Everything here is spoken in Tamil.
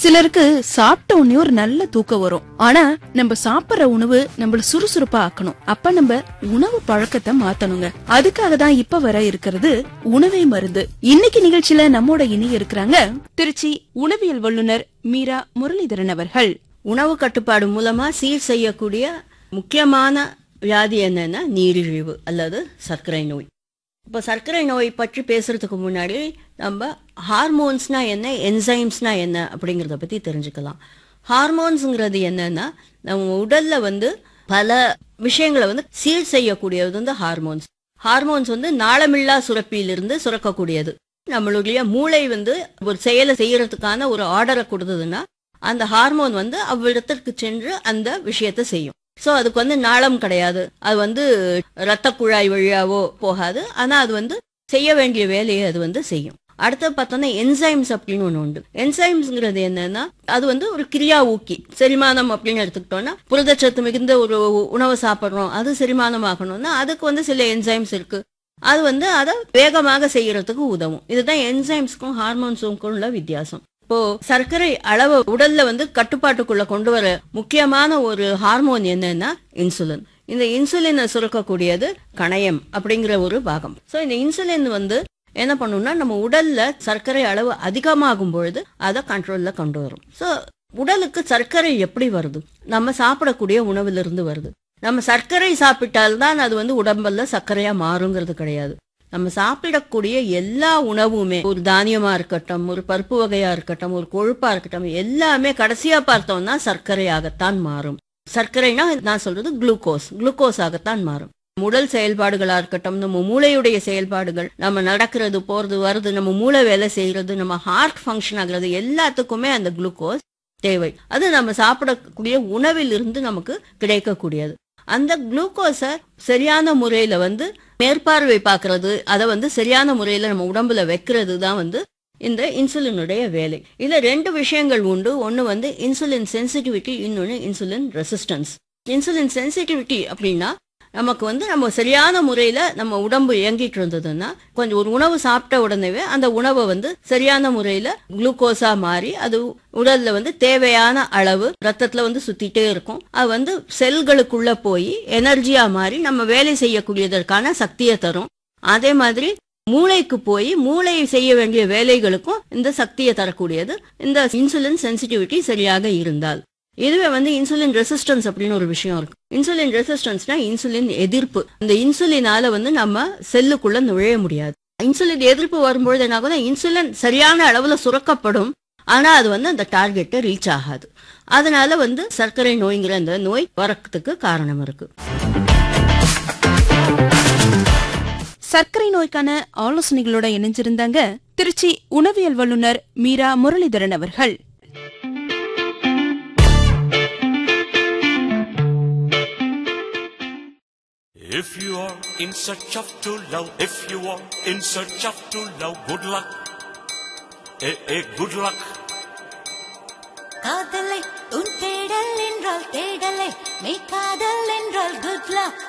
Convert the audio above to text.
சிலருக்கு சாப்பிட்ட உடனே ஒரு நல்ல தூக்கம் வரும் ஆனா நம்ம சாப்பிடுற உணவு நம்மள சுறுசுறுப்பா ஆக்கணும் அப்ப நம்ம உணவு பழக்கத்தை மாத்தணுங்க அதுக்காக தான் இப்ப வர இருக்கிறது உணவே மருந்து இன்னைக்கு நிகழ்ச்சியில நம்மோட இணைய இருக்கிறாங்க திருச்சி உணவியல் வல்லுனர் மீரா முரளிதரன் அவர்கள் உணவு கட்டுப்பாடு மூலமா சீர் செய்யக்கூடிய முக்கியமான வியாதி என்னன்னா நீரிழிவு அல்லது சர்க்கரை நோய் இப்போ சர்க்கரை நோய் பற்றி பேசுறதுக்கு முன்னாடி நம்ம ஹார்மோன்ஸ்னா என்ன என்சைம்ஸ்னா என்ன அப்படிங்கிறத பத்தி தெரிஞ்சுக்கலாம் ஹார்மோன்ஸுங்கிறது என்னன்னா நம்ம உடல்ல வந்து பல விஷயங்களை வந்து சீர் செய்யக்கூடியது வந்து ஹார்மோன்ஸ் ஹார்மோன்ஸ் வந்து நாளமில்லா சுரப்பியிலிருந்து சுரக்கக்கூடியது நம்மளுடைய மூளை வந்து ஒரு செயலை செய்யறதுக்கான ஒரு ஆர்டரை கொடுத்ததுன்னா அந்த ஹார்மோன் வந்து அவ்விடத்திற்கு சென்று அந்த விஷயத்தை செய்யும் சோ அதுக்கு வந்து நாளம் கிடையாது அது வந்து ரத்த குழாய் வழியாவோ போகாது ஆனா அது வந்து செய்ய வேண்டிய வேலையை அது வந்து செய்யும் அடுத்து பார்த்தோம்னா என்சைம்ஸ் அப்படின்னு ஒன்று உண்டு என்சைம்ஸ்ங்கிறது என்னன்னா அது வந்து ஒரு கிரியா ஊக்கி செரிமானம் அப்படின்னு எடுத்துக்கிட்டோம்னா புரதச்சத்து மிகுந்த ஒரு உணவை சாப்பிட்றோம் அது செரிமானம் ஆகணும்னா அதுக்கு வந்து சில என்சைம்ஸ் இருக்கு அது வந்து அதை வேகமாக செய்யறதுக்கு உதவும் இதுதான் என்சைம்ஸ்க்கும் ஹார்மோன்ஸுக்கும் உள்ள வித்தியாசம் இப்போ சர்க்கரை அளவை உடல்ல வந்து கட்டுப்பாட்டுக்குள்ள கொண்டு வர முக்கியமான ஒரு ஹார்மோன் என்னன்னா இன்சுலின் இந்த இன்சுலினை சுரக்கக்கூடியது கணையம் அப்படிங்கிற ஒரு பாகம் சோ இந்த இன்சுலின் வந்து என்ன பண்ணும்னா நம்ம உடல்ல சர்க்கரை அளவு அதிகமாகும் பொழுது அதை கண்ட்ரோல்ல கொண்டு வரும் சோ உடலுக்கு சர்க்கரை எப்படி வருது நம்ம சாப்பிடக்கூடிய உணவிலிருந்து வருது நம்ம சர்க்கரை சாப்பிட்டால்தான் அது வந்து உடம்புல சர்க்கரையா மாறுங்கிறது கிடையாது நம்ம சாப்பிடக்கூடிய எல்லா உணவுமே ஒரு தானியமா இருக்கட்டும் ஒரு பருப்பு வகையா இருக்கட்டும் ஒரு கொழுப்பா இருக்கட்டும் எல்லாமே கடைசியா பார்த்தோம்னா சர்க்கரையாகத்தான் மாறும் சர்க்கரைனா நான் சொல்றது குளுக்கோஸ் குளுக்கோஸ் ஆகத்தான் மாறும் உடல் செயல்பாடுகளா இருக்கட்டும் நம்ம மூளையுடைய செயல்பாடுகள் நம்ம நடக்கிறது போறது வருது நம்ம மூளை வேலை செய்யறது நம்ம ஹார்ட் ஃபங்க்ஷன் ஆகுறது எல்லாத்துக்குமே அந்த குளுக்கோஸ் தேவை அது நம்ம சாப்பிடக்கூடிய உணவில் இருந்து நமக்கு கிடைக்கக்கூடியது அந்த குளுக்கோஸை சரியான முறையில வந்து மேற்பார்வை பார்க்கறது அதை வந்து சரியான முறையில நம்ம உடம்புல வைக்கிறது தான் வந்து இந்த இன்சுலினுடைய வேலை இதுல ரெண்டு விஷயங்கள் உண்டு ஒன்னு வந்து இன்சுலின் சென்சிட்டிவிட்டி இன்னொன்னு இன்சுலின் ரெசிஸ்டன்ஸ் இன்சுலின் சென்சிட்டிவிட்டி அப்படின்னா நமக்கு வந்து நம்ம சரியான முறையில நம்ம உடம்பு இயங்கிட்டு இருந்ததுன்னா கொஞ்சம் ஒரு உணவு சாப்பிட்ட உடனேவே அந்த உணவை வந்து சரியான முறையில குளுக்கோஸா மாறி அது உடல்ல வந்து தேவையான அளவு ரத்தத்துல வந்து சுத்திட்டே இருக்கும் அது வந்து செல்களுக்குள்ள போய் எனர்ஜியா மாறி நம்ம வேலை செய்யக்கூடியதற்கான சக்தியை தரும் அதே மாதிரி மூளைக்கு போய் மூளை செய்ய வேண்டிய வேலைகளுக்கும் இந்த சக்தியை தரக்கூடியது இந்த இன்சுலின் சென்சிட்டிவிட்டி சரியாக இருந்தால் இதுவே வந்து இன்சுலின் ரெசிஸ்டன்ஸ் அப்படின்னு ஒரு விஷயம் இருக்கு இன்சுலின் ரெசிஸ்டன்ஸ்னா இன்சுலின் எதிர்ப்பு இந்த இன்சுலினால வந்து நம்ம செல்லுக்குள்ள நுழைய முடியாது இன்சுலின் எதிர்ப்பு வரும்பொழுது என்ன ஆகுதுன்னா இன்சுலின் சரியான அளவுல சுரக்கப்படும் ஆனா அது வந்து அந்த டார்கெட்டை ரீச் ஆகாது அதனால வந்து சர்க்கரை நோய்ங்கிற அந்த நோய் வரத்துக்கு காரணம் இருக்கு சர்க்கரை நோய்க்கான ஆலோசனைகளோட இணைஞ்சிருந்தாங்க திருச்சி உணவியல் வல்லுனர் மீரா முரளிதரன் அவர்கள் If you are in search of true love, if you are in search of true love, good luck. Eh, eh, good luck. காதலை உன் தேடல் என்றால் தேடலை மெய் காதல் என்றால் குட் லக்